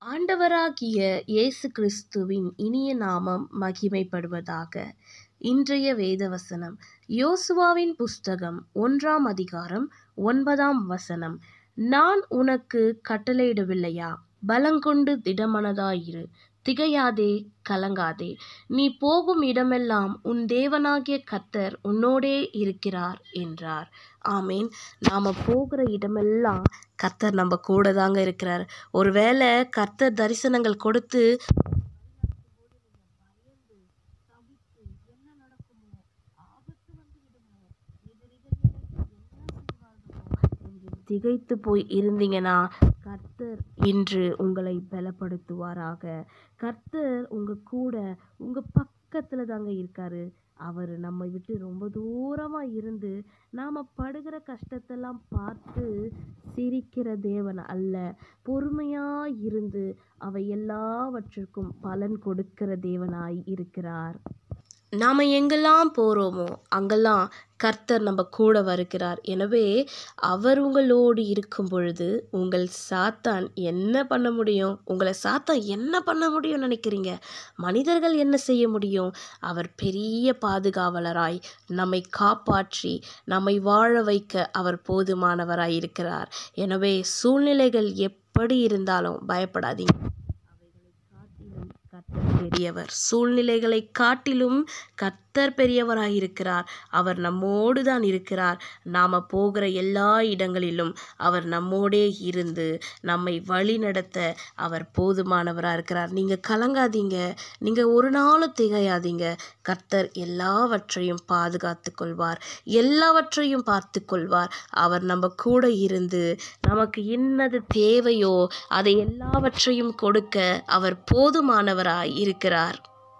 ஆண்டவராகிய இயேசு கிறிஸ்துவின் இனிய நாமம் மகிமைப்படுவதாக இன்றைய வேதவசனம் யோசுவாவின் புஸ்தகம் ஒன்றாம் அதிகாரம் ஒன்பதாம் வசனம் நான் உனக்கு கட்டளையிடவில்லையா பலங்கொண்டு திடமனதாயிரு திகையாதே கலங்காதே நீ போகும் இடமெல்லாம் உன் தேவனாகிய கர்த்தர் உன்னோடே இருக்கிறார் என்றார் ஆமீன் நாம் போகிற இடமெல்லாம் கர்த்தர் நம்ம கூட தாங்க இருக்கிறார் ஒருவேளை கர்த்தர் தரிசனங்கள் கொடுத்து திகைத்து போய் இருந்தீங்கன்னா கர்த்தர் இன்று உங்களை பலப்படுத்துவாராக கர்த்தர் உங்க கூட உங்க பக்கத்துல தாங்க இருக்காரு அவர் நம்மை விட்டு ரொம்ப தூரமா இருந்து நாம படுகிற கஷ்டத்தெல்லாம் பார்த்து சிரிக்கிற தேவன் அல்ல பொறுமையா இருந்து அவை எல்லாவற்றிற்கும் பலன் கொடுக்கிற தேவனாய் இருக்கிறார் நாம் எங்கெல்லாம் போகிறோமோ அங்கெல்லாம் கர்த்தர் நம்ம கூட வருகிறார் எனவே அவர் உங்களோடு இருக்கும் பொழுது உங்கள் சாத்தான் என்ன பண்ண முடியும் உங்களை சாத்தான் என்ன பண்ண முடியும் நினைக்கிறீங்க மனிதர்கள் என்ன செய்ய முடியும் அவர் பெரிய பாதுகாவலராய் நம்மை காப்பாற்றி நம்மை வாழ வைக்க அவர் போதுமானவராய் இருக்கிறார் எனவே சூழ்நிலைகள் எப்படி இருந்தாலும் பயப்படாதீங்க கர்த்தர் பெரியவர் சூழ்நிலைகளை காட்டிலும் கர்த்தர் பெரியவராய் இருக்கிறார் அவர் நம்மோடு தான் இருக்கிறார் நாம் போகிற எல்லா இடங்களிலும் அவர் நம்மோடே இருந்து நம்மை வழி நடத்த அவர் போதுமானவராக இருக்கிறார் நீங்கள் கலங்காதீங்க நீங்கள் ஒரு நாளும் திகையாதீங்க கர்த்தர் எல்லாவற்றையும் பாதுகாத்து கொள்வார் எல்லாவற்றையும் பார்த்து கொள்வார் அவர் நம்ம கூட இருந்து நமக்கு என்னது தேவையோ அதை எல்லாவற்றையும் கொடுக்க அவர் போதுமானவராய் இருக்கிறார்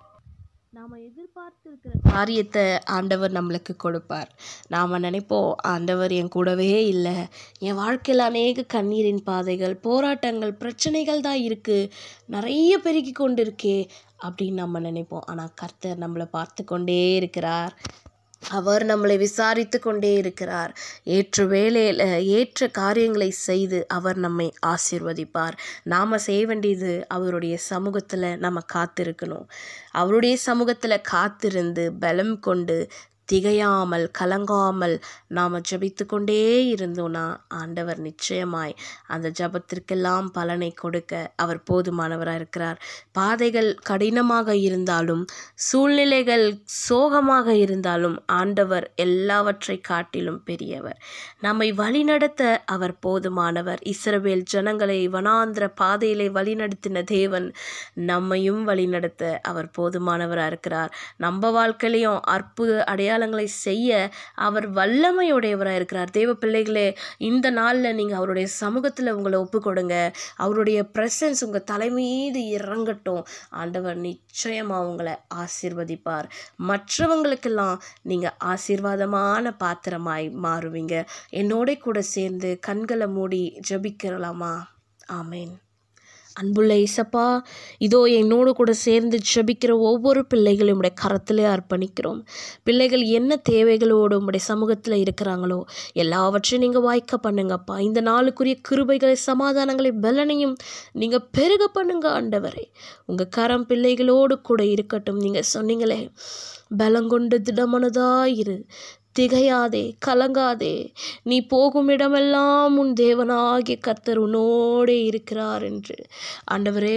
நாம் எதிர்பார்த்திருக்கிற காரியத்தை ஆண்டவர் நம்மளுக்கு கொடுப்பார் நாம் நினைப்போம் ஆண்டவர் என் கூடவே இல்லை என் வாழ்க்கையில் அநேக கண்ணீரின் பாதைகள் போராட்டங்கள் பிரச்சனைகள் தான் இருக்குது நிறைய பெருகி கொண்டு இருக்கே அப்படின்னு நம்ம நினைப்போம் ஆனால் கர்த்தர் நம்மளை பார்த்து கொண்டே இருக்கிறார் அவர் நம்மளை விசாரித்து கொண்டே இருக்கிறார் ஏற்ற வேலையில் ஏற்ற காரியங்களை செய்து அவர் நம்மை ஆசீர்வதிப்பார் நாம் செய்ய வேண்டியது அவருடைய சமூகத்தில் நம்ம காத்திருக்கணும் அவருடைய சமூகத்தில் காத்திருந்து பலம் கொண்டு திகையாமல் கலங்காமல் நாம் ஜபித்து கொண்டே இருந்தோன்னா ஆண்டவர் நிச்சயமாய் அந்த ஜபத்திற்கெல்லாம் பலனை கொடுக்க அவர் போதுமானவராக இருக்கிறார் பாதைகள் கடினமாக இருந்தாலும் சூழ்நிலைகள் சோகமாக இருந்தாலும் ஆண்டவர் எல்லாவற்றை காட்டிலும் பெரியவர் நம்மை வழிநடத்த அவர் போதுமானவர் இஸ்ரவேல் ஜனங்களை வனாந்திர பாதையிலே வழிநடத்தின தேவன் நம்மையும் வழிநடத்த அவர் போதுமானவராக இருக்கிறார் நம்ம வாழ்க்கையிலையும் அற்புத அடையாள அடையாளங்களை செய்ய அவர் வல்லமையுடையவராக இருக்கிறார் தேவ பிள்ளைகளே இந்த நாளில் நீங்கள் அவருடைய சமூகத்தில் உங்களை ஒப்பு கொடுங்க அவருடைய ப்ரெசன்ஸ் உங்கள் தலைமீது இறங்கட்டும் ஆண்டவர் நிச்சயமாக உங்களை ஆசீர்வதிப்பார் மற்றவங்களுக்கெல்லாம் நீங்கள் ஆசீர்வாதமான பாத்திரமாய் மாறுவீங்க என்னோட கூட சேர்ந்து கண்களை மூடி ஜபிக்கிறலாமா ஆமேன் அன்புள்ள இசப்பா இதோ என்னோடு கூட சேர்ந்து ஜபிக்கிற ஒவ்வொரு பிள்ளைகளையும் உடைய கரத்திலே அர்ப்பணிக்கிறோம் பிள்ளைகள் என்ன தேவைகளோடு உடைய சமூகத்தில் இருக்கிறாங்களோ எல்லாவற்றையும் நீங்கள் வாய்க்க பண்ணுங்கப்பா இந்த நாளுக்குரிய கிருபைகளை சமாதானங்களை பலனையும் நீங்கள் பெருக பண்ணுங்க ஆண்டவரே உங்கள் கரம் பிள்ளைகளோடு கூட இருக்கட்டும் நீங்கள் சொன்னீங்களே பலங்கொண்டு திடமனதாயிரு திகையாதே கலங்காதே நீ போகும் இடமெல்லாம் உன் தேவனாகிய கர்த்தர் உன்னோடே இருக்கிறார் என்று ஆண்டவரே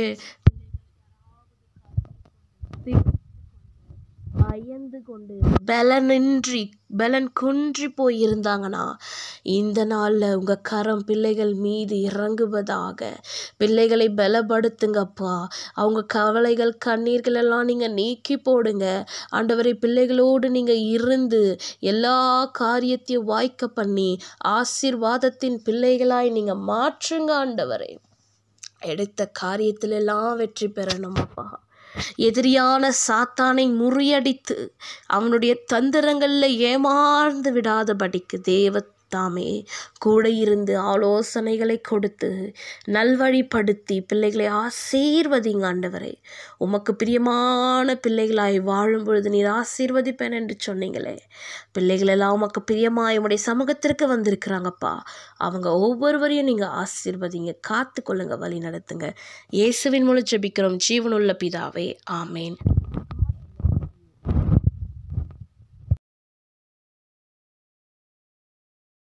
பயந்து கொண்டு பலனின்றி பலன் குன்றி போய் இருந்தாங்கன்னா இந்த நாளில் உங்கள் கரம் பிள்ளைகள் மீது இறங்குவதாக பிள்ளைகளை பலப்படுத்துங்கப்பா அவங்க கவலைகள் கண்ணீர்கள் எல்லாம் நீங்கள் நீக்கி போடுங்க ஆண்டவரை பிள்ளைகளோடு நீங்கள் இருந்து எல்லா காரியத்தையும் வாய்க்க பண்ணி ஆசீர்வாதத்தின் பிள்ளைகளாய் நீங்கள் மாற்றுங்க ஆண்டவரை எடுத்த காரியத்திலெல்லாம் வெற்றி பெறணும் அப்பா எதிரியான சாத்தானை முறியடித்து அவனுடைய தந்திரங்களில் ஏமாந்து விடாதபடிக்கு தேவ கர்த்தாமே கூட இருந்து ஆலோசனைகளை கொடுத்து நல்வழிப்படுத்தி பிள்ளைகளை ஆசீர்வதிங்க ஆண்டவரே உமக்கு பிரியமான பிள்ளைகளாய் வாழும் பொழுது நீர் ஆசீர்வதிப்பேன் என்று சொன்னீங்களே பிள்ளைகள் எல்லாம் உமக்கு பிரியமாய் உம்முடைய சமூகத்திற்கு வந்திருக்கிறாங்கப்பா அவங்க ஒவ்வொருவரையும் நீங்கள் ஆசீர்வதிங்க காத்து கொள்ளுங்க வழி நடத்துங்க இயேசுவின் மூலம் ஜெபிக்கிறோம் ஜீவனுள்ள பிதாவே ஆமேன்